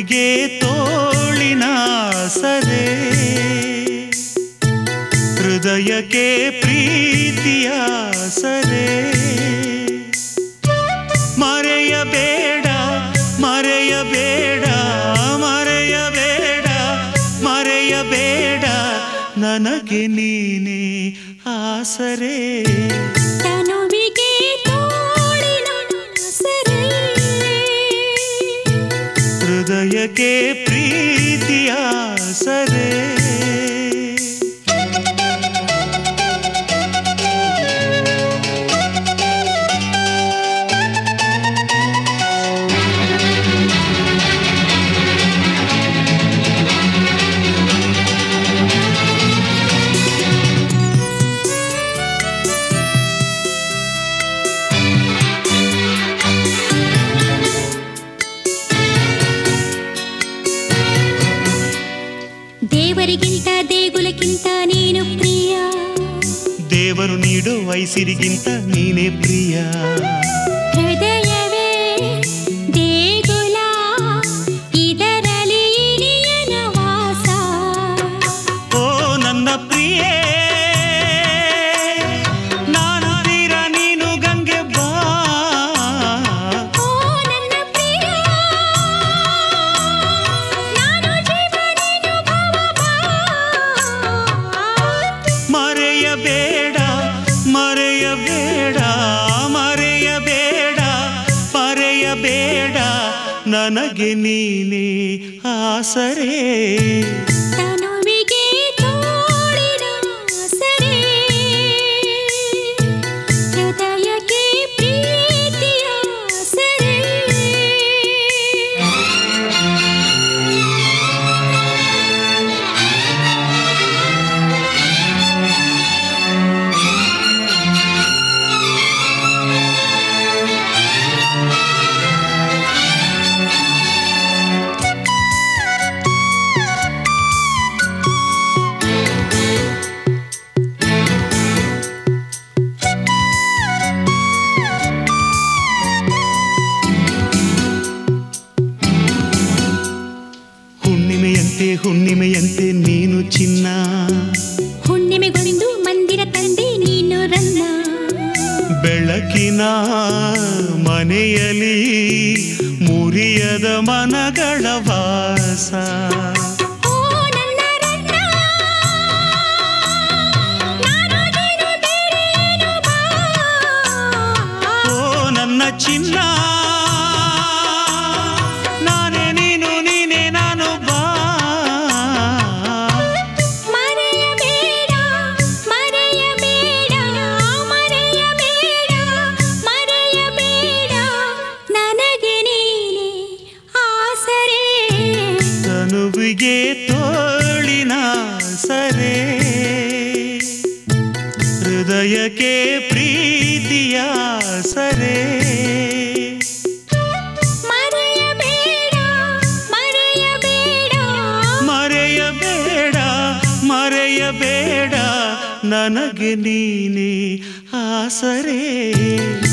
ತನುವಿಗೆ ತೋಳಿನ ಸರೆ ಹೃದಯಕ್ಕೆ ಪ್ರೀತಿಯ ಸರೆ ಮರೆಯಬೇಡ ಮರೆಯಬೇಡ ಮರೆಯಬೇಡ ಮರೆಯಬೇಡ ನನಗೆ ನೀನೇ ಆಸರೆ ತನುವಿಗೆ ತೋಳಿನ ಸರೆ ಹೃದಯಕ್ಕೆ ಪ್ರೀತಿಯ ಸರೆ ದೇವರಿಗಿಂತ ದೇಗುಲಕ್ಕಿಂತ ನೀನು ಪ್ರಿಯ ದೇವರು ನೀಡೋ ವಯಸ್ಸಿರಿಗಿಂತ ನೀನೇ ಪ್ರಿಯ ಹೃದಯವೇ ದೇಗುಲ ಇದರಲ್ಲಿ ಇಳಿಯನ ವಾಸ ಓ ನನ್ನ ಪ್ರಿಯೇ ನಾನು ತೀರ ನೀನು ಗಂಗೆ ಬಾ ಓ ನನ್ನ ಪ್ರಿಯ ನಾನು ಜೀವ ನೀನು ಭವ ಮರೆಯಬೇಡ ಮರೆಯಬೇಡ ಮರೆಯಬೇಡ ಮರೆಯಬೇಡ ನನಗೆ ನೀನೇ ಆಸರೆ ತನುವಿಗೆ ತೋಳಿನ ಸರೆ ಹೃದಯಕ್ಕೆ ಪ್ರೀತಿಯ ಸರೆ ಹುಣ್ಣಿಮೆಯಂತೆ ಹುಣ್ಣಿಮೆಯಂತೆ ನೀನು ಚಿನ್ನ ಹುಣ್ಣಿಮೆಗೊಂದು ಮಂದಿರ ತಂದೆ ನೀನು ರನ್ನ ಬೆಳಕಿನ ಮನೆಯಲ್ಲಿ ಮುರಿಯದ ಮನಗಳ ವಾಸ ಓ ನನ್ನ ರನ್ನ ನಾನು ನೀನು ಬೇರೆ ಏನು ಬಾ ಓ ನನ್ನ ಚಿನ್ನ ನಾನೇ ನೀನು ನೀನೇ ನಾನು ಬಾ ಮರೆಯಬೇಡ ಮರೆಯಬೇಡ ಮರೆಯಬೇಡ ಮರೆಯಬೇಡ ನನಗೆ ನೀನೆ ಆಸರೆ ತನುವಿಗೆ ತೋಳಿನ ಸರೆ ಹೃದಯಕ್ಕೆ ಪ್ರೀತಿಯ ಸರೆ ಮರೆಯಬೇಡ ಮರೆಯಬೇಡ ಮರೆಯಬೇಡ ಮರೆಯಬೇಡ ನನಗೆ ನೀನೇ ಆಸರೆ